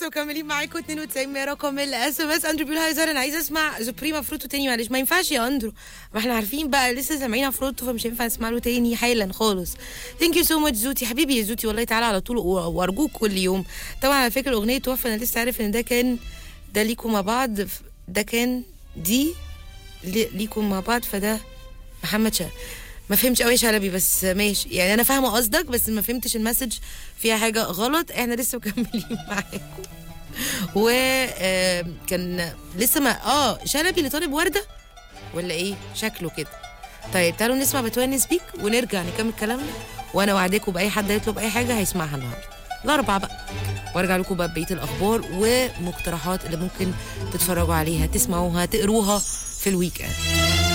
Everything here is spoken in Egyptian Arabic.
مكملين معاكم 92 رقم الاس ام اس اندرو بيقول هاي زهر انا عايزه اسمع سوبريما فروتو تاني معلش ما ينفعش يا اندرو ما احنا عارفين بقى لسه سامعين فروتو فمش هينفع نسمع له تاني حالا خالص ثانك يو سو ماتش زوتي حبيبي يا زوتي والله تعالى على طول و- وارجوك كل يوم طبعا على فكره الاغنيه توفى انا لسه عارف ان ده كان ده ليكم مع بعض ف- ده كان دي لي- ليكم مع بعض فده محمد شا ما فهمتش قوي يا شلبي بس ماشي يعني انا فاهمه قصدك بس ما فهمتش المسج فيها حاجه غلط احنا لسه مكملين معاكم وكان لسه ما اه شلبي اللي طالب ورده ولا ايه شكله كده طيب تعالوا نسمع بتونس بيك ونرجع نكمل كلامنا وانا وعدكم باي حد يطلب اي حاجه هيسمعها النهارده الاربعاء بقى وارجع لكم بقى بقيه الاخبار ومقترحات اللي ممكن تتفرجوا عليها تسمعوها تقروها في الويك اند